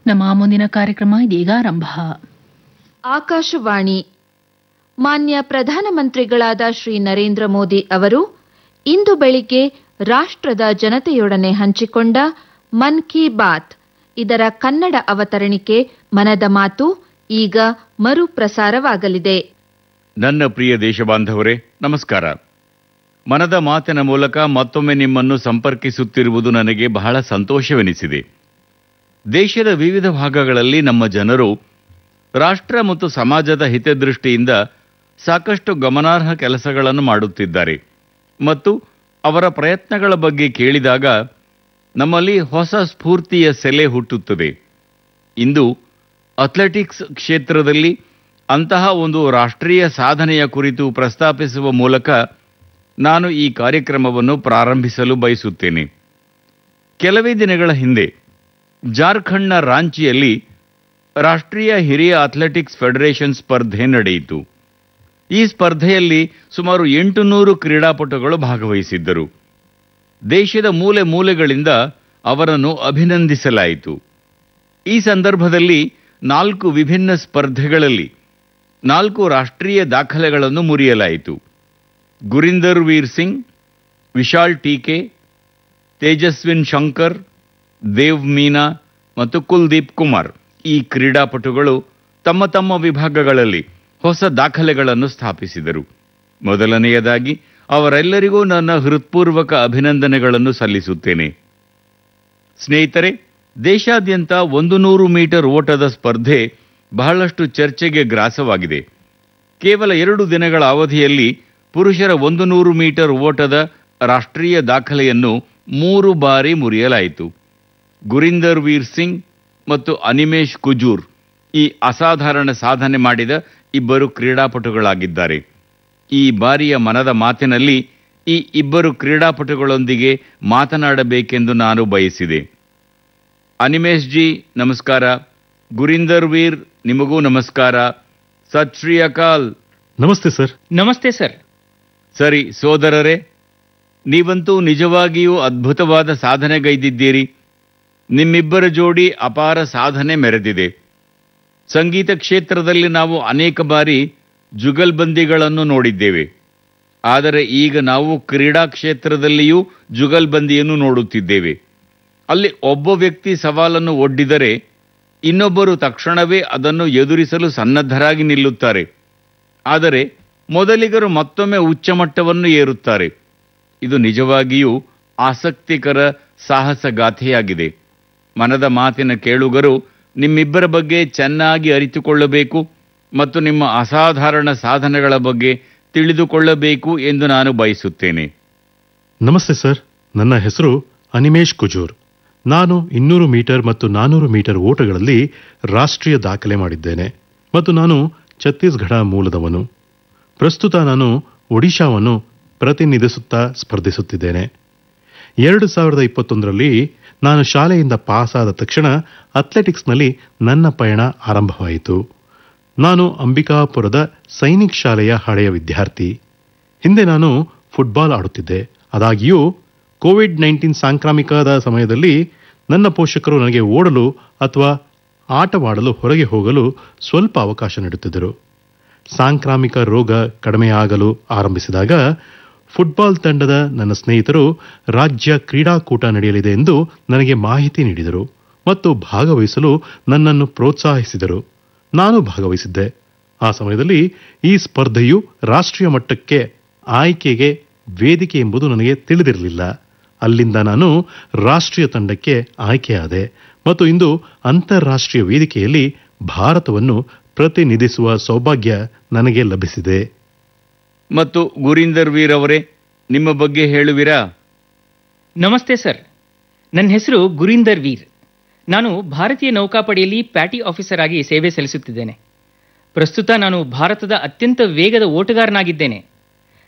ನಮ್ಮ ಮುಂದಿನ ಕಾರ್ಯಕ್ರಮ ಇದೀಗ ಆರಂಭ ಆಕಾಶವಾಣಿ ಮಾನ್ಯ ಪ್ರಧಾನಮಂತ್ರಿಗಳಾದ ಶ್ರೀ ನರೇಂದ್ರ ಮೋದಿ ಅವರು ಇಂದು ಬೆಳಿಗ್ಗೆ ರಾಷ್ಟ್ರದ ಜನತೆಯೊಡನೆ ಹಂಚಿಕೊಂಡ ಮನ್ ಕಿ ಬಾತ್ ಇದರ ಕನ್ನಡ ಅವತರಣಿಕೆ ಮನದ ಮಾತು ಈಗ ಮರುಪ್ರಸಾರವಾಗಲಿದೆ ನನ್ನ ಪ್ರಿಯ ದೇಶಬಾಂಧವರೇ ನಮಸ್ಕಾರ ಮನದ ಮಾತಿನ ಮೂಲಕ ಮತ್ತೊಮ್ಮೆ ನಿಮ್ಮನ್ನು ಸಂಪರ್ಕಿಸುತ್ತಿರುವುದು ನನಗೆ ಬಹಳ ಸಂತೋಷವೆನಿಸಿದೆ ದೇಶದ ವಿವಿಧ ಭಾಗಗಳಲ್ಲಿ ನಮ್ಮ ಜನರು ರಾಷ್ಟ್ರ ಮತ್ತು ಸಮಾಜದ ಹಿತದೃಷ್ಟಿಯಿಂದ ಸಾಕಷ್ಟು ಗಮನಾರ್ಹ ಕೆಲಸಗಳನ್ನು ಮಾಡುತ್ತಿದ್ದಾರೆ ಮತ್ತು ಅವರ ಪ್ರಯತ್ನಗಳ ಬಗ್ಗೆ ಕೇಳಿದಾಗ ನಮ್ಮಲ್ಲಿ ಹೊಸ ಸ್ಫೂರ್ತಿಯ ಸೆಲೆ ಹುಟ್ಟುತ್ತದೆ ಇಂದು ಅಥ್ಲೆಟಿಕ್ಸ್ ಕ್ಷೇತ್ರದಲ್ಲಿ ಅಂತಹ ಒಂದು ರಾಷ್ಟ್ರೀಯ ಸಾಧನೆಯ ಕುರಿತು ಪ್ರಸ್ತಾಪಿಸುವ ಮೂಲಕ ನಾನು ಈ ಕಾರ್ಯಕ್ರಮವನ್ನು ಪ್ರಾರಂಭಿಸಲು ಬಯಸುತ್ತೇನೆ ಕೆಲವೇ ದಿನಗಳ ಹಿಂದೆ ಜಾರ್ಖಂಡ್ನ ರಾಂಚಿಯಲ್ಲಿ ರಾಷ್ಟ್ರೀಯ ಹಿರಿಯ ಅಥ್ಲೆಟಿಕ್ಸ್ ಫೆಡರೇಷನ್ ಸ್ಪರ್ಧೆ ನಡೆಯಿತು ಈ ಸ್ಪರ್ಧೆಯಲ್ಲಿ ಸುಮಾರು ಎಂಟುನೂರು ಕ್ರೀಡಾಪಟುಗಳು ಭಾಗವಹಿಸಿದ್ದರು ದೇಶದ ಮೂಲೆ ಮೂಲೆಗಳಿಂದ ಅವರನ್ನು ಅಭಿನಂದಿಸಲಾಯಿತು ಈ ಸಂದರ್ಭದಲ್ಲಿ ನಾಲ್ಕು ವಿಭಿನ್ನ ಸ್ಪರ್ಧೆಗಳಲ್ಲಿ ನಾಲ್ಕು ರಾಷ್ಟ್ರೀಯ ದಾಖಲೆಗಳನ್ನು ಮುರಿಯಲಾಯಿತು ಗುರಿಂದರ್ ವೀರ್ ಸಿಂಗ್ ವಿಶಾಲ್ ಟೀಕೆ ತೇಜಸ್ವಿನ್ ಶಂಕರ್ ದೇವ್ ಮೀನಾ ಮತ್ತು ಕುಲ್ದೀಪ್ ಕುಮಾರ್ ಈ ಕ್ರೀಡಾಪಟುಗಳು ತಮ್ಮ ತಮ್ಮ ವಿಭಾಗಗಳಲ್ಲಿ ಹೊಸ ದಾಖಲೆಗಳನ್ನು ಸ್ಥಾಪಿಸಿದರು ಮೊದಲನೆಯದಾಗಿ ಅವರೆಲ್ಲರಿಗೂ ನನ್ನ ಹೃತ್ಪೂರ್ವಕ ಅಭಿನಂದನೆಗಳನ್ನು ಸಲ್ಲಿಸುತ್ತೇನೆ ಸ್ನೇಹಿತರೆ ದೇಶಾದ್ಯಂತ ಒಂದು ನೂರು ಮೀಟರ್ ಓಟದ ಸ್ಪರ್ಧೆ ಬಹಳಷ್ಟು ಚರ್ಚೆಗೆ ಗ್ರಾಸವಾಗಿದೆ ಕೇವಲ ಎರಡು ದಿನಗಳ ಅವಧಿಯಲ್ಲಿ ಪುರುಷರ ಒಂದು ನೂರು ಮೀಟರ್ ಓಟದ ರಾಷ್ಟ್ರೀಯ ದಾಖಲೆಯನ್ನು ಮೂರು ಬಾರಿ ಮುರಿಯಲಾಯಿತು ಗುರಿಂದರ್ ವೀರ್ ಸಿಂಗ್ ಮತ್ತು ಅನಿಮೇಶ್ ಕುಜೂರ್ ಈ ಅಸಾಧಾರಣ ಸಾಧನೆ ಮಾಡಿದ ಇಬ್ಬರು ಕ್ರೀಡಾಪಟುಗಳಾಗಿದ್ದಾರೆ ಈ ಬಾರಿಯ ಮನದ ಮಾತಿನಲ್ಲಿ ಈ ಇಬ್ಬರು ಕ್ರೀಡಾಪಟುಗಳೊಂದಿಗೆ ಮಾತನಾಡಬೇಕೆಂದು ನಾನು ಬಯಸಿದೆ ಅನಿಮೇಶ್ ಜಿ ನಮಸ್ಕಾರ ಗುರಿಂದರ್ ವೀರ್ ನಿಮಗೂ ನಮಸ್ಕಾರ ಸತ್ ಶ್ರೀ ಅಕಾಲ್ ನಮಸ್ತೆ ಸರ್ ನಮಸ್ತೆ ಸರ್ ಸರಿ ಸೋದರರೇ ನೀವಂತೂ ನಿಜವಾಗಿಯೂ ಅದ್ಭುತವಾದ ಸಾಧನೆಗೈದಿದ್ದೀರಿ ನಿಮ್ಮಿಬ್ಬರ ಜೋಡಿ ಅಪಾರ ಸಾಧನೆ ಮೆರೆದಿದೆ ಸಂಗೀತ ಕ್ಷೇತ್ರದಲ್ಲಿ ನಾವು ಅನೇಕ ಬಾರಿ ಜುಗಲ್ಬಂದಿಗಳನ್ನು ನೋಡಿದ್ದೇವೆ ಆದರೆ ಈಗ ನಾವು ಕ್ರೀಡಾ ಕ್ಷೇತ್ರದಲ್ಲಿಯೂ ಜುಗಲ್ಬಂದಿಯನ್ನು ನೋಡುತ್ತಿದ್ದೇವೆ ಅಲ್ಲಿ ಒಬ್ಬ ವ್ಯಕ್ತಿ ಸವಾಲನ್ನು ಒಡ್ಡಿದರೆ ಇನ್ನೊಬ್ಬರು ತಕ್ಷಣವೇ ಅದನ್ನು ಎದುರಿಸಲು ಸನ್ನದ್ಧರಾಗಿ ನಿಲ್ಲುತ್ತಾರೆ ಆದರೆ ಮೊದಲಿಗರು ಮತ್ತೊಮ್ಮೆ ಉಚ್ಚಮಟ್ಟವನ್ನು ಏರುತ್ತಾರೆ ಇದು ನಿಜವಾಗಿಯೂ ಆಸಕ್ತಿಕರ ಸಾಹಸ ಗಾಥೆಯಾಗಿದೆ ಮನದ ಮಾತಿನ ಕೇಳುಗರು ನಿಮ್ಮಿಬ್ಬರ ಬಗ್ಗೆ ಚೆನ್ನಾಗಿ ಅರಿತುಕೊಳ್ಳಬೇಕು ಮತ್ತು ನಿಮ್ಮ ಅಸಾಧಾರಣ ಸಾಧನೆಗಳ ಬಗ್ಗೆ ತಿಳಿದುಕೊಳ್ಳಬೇಕು ಎಂದು ನಾನು ಬಯಸುತ್ತೇನೆ ನಮಸ್ತೆ ಸರ್ ನನ್ನ ಹೆಸರು ಅನಿಮೇಶ್ ಕುಜೂರ್ ನಾನು ಇನ್ನೂರು ಮೀಟರ್ ಮತ್ತು ನಾನೂರು ಮೀಟರ್ ಓಟಗಳಲ್ಲಿ ರಾಷ್ಟ್ರೀಯ ದಾಖಲೆ ಮಾಡಿದ್ದೇನೆ ಮತ್ತು ನಾನು ಛತ್ತೀಸ್ಗಢ ಮೂಲದವನು ಪ್ರಸ್ತುತ ನಾನು ಒಡಿಶಾವನ್ನು ಪ್ರತಿನಿಧಿಸುತ್ತಾ ಸ್ಪರ್ಧಿಸುತ್ತಿದ್ದೇನೆ ಎರಡು ಸಾವಿರದ ಇಪ್ಪತ್ತೊಂದರಲ್ಲಿ ನಾನು ಶಾಲೆಯಿಂದ ಪಾಸಾದ ತಕ್ಷಣ ಅಥ್ಲೆಟಿಕ್ಸ್ನಲ್ಲಿ ನನ್ನ ಪಯಣ ಆರಂಭವಾಯಿತು ನಾನು ಅಂಬಿಕಾಪುರದ ಸೈನಿಕ್ ಶಾಲೆಯ ಹಳೆಯ ವಿದ್ಯಾರ್ಥಿ ಹಿಂದೆ ನಾನು ಫುಟ್ಬಾಲ್ ಆಡುತ್ತಿದ್ದೆ ಆದಾಗ್ಯೂ ಕೋವಿಡ್ ನೈನ್ಟೀನ್ ಸಾಂಕ್ರಾಮಿಕದ ಸಮಯದಲ್ಲಿ ನನ್ನ ಪೋಷಕರು ನನಗೆ ಓಡಲು ಅಥವಾ ಆಟವಾಡಲು ಹೊರಗೆ ಹೋಗಲು ಸ್ವಲ್ಪ ಅವಕಾಶ ನೀಡುತ್ತಿದ್ದರು ಸಾಂಕ್ರಾಮಿಕ ರೋಗ ಕಡಿಮೆಯಾಗಲು ಆರಂಭಿಸಿದಾಗ ಫುಟ್ಬಾಲ್ ತಂಡದ ನನ್ನ ಸ್ನೇಹಿತರು ರಾಜ್ಯ ಕ್ರೀಡಾಕೂಟ ನಡೆಯಲಿದೆ ಎಂದು ನನಗೆ ಮಾಹಿತಿ ನೀಡಿದರು ಮತ್ತು ಭಾಗವಹಿಸಲು ನನ್ನನ್ನು ಪ್ರೋತ್ಸಾಹಿಸಿದರು ನಾನು ಭಾಗವಹಿಸಿದ್ದೆ ಆ ಸಮಯದಲ್ಲಿ ಈ ಸ್ಪರ್ಧೆಯು ರಾಷ್ಟ್ರೀಯ ಮಟ್ಟಕ್ಕೆ ಆಯ್ಕೆಗೆ ವೇದಿಕೆ ಎಂಬುದು ನನಗೆ ತಿಳಿದಿರಲಿಲ್ಲ ಅಲ್ಲಿಂದ ನಾನು ರಾಷ್ಟ್ರೀಯ ತಂಡಕ್ಕೆ ಆಯ್ಕೆಯಾದೆ ಮತ್ತು ಇಂದು ಅಂತಾರಾಷ್ಟ್ರೀಯ ವೇದಿಕೆಯಲ್ಲಿ ಭಾರತವನ್ನು ಪ್ರತಿನಿಧಿಸುವ ಸೌಭಾಗ್ಯ ನನಗೆ ಲಭಿಸಿದೆ ಮತ್ತು ಗುರೀಂದರ್ ವೀರ್ ಅವರೇ ನಿಮ್ಮ ಬಗ್ಗೆ ಹೇಳುವಿರಾ ನಮಸ್ತೆ ಸರ್ ನನ್ನ ಹೆಸರು ಗುರೀಂದರ್ ವೀರ್ ನಾನು ಭಾರತೀಯ ನೌಕಾಪಡೆಯಲ್ಲಿ ಪ್ಯಾಟಿ ಆಫೀಸರ್ ಆಗಿ ಸೇವೆ ಸಲ್ಲಿಸುತ್ತಿದ್ದೇನೆ ಪ್ರಸ್ತುತ ನಾನು ಭಾರತದ ಅತ್ಯಂತ ವೇಗದ ಓಟಗಾರನಾಗಿದ್ದೇನೆ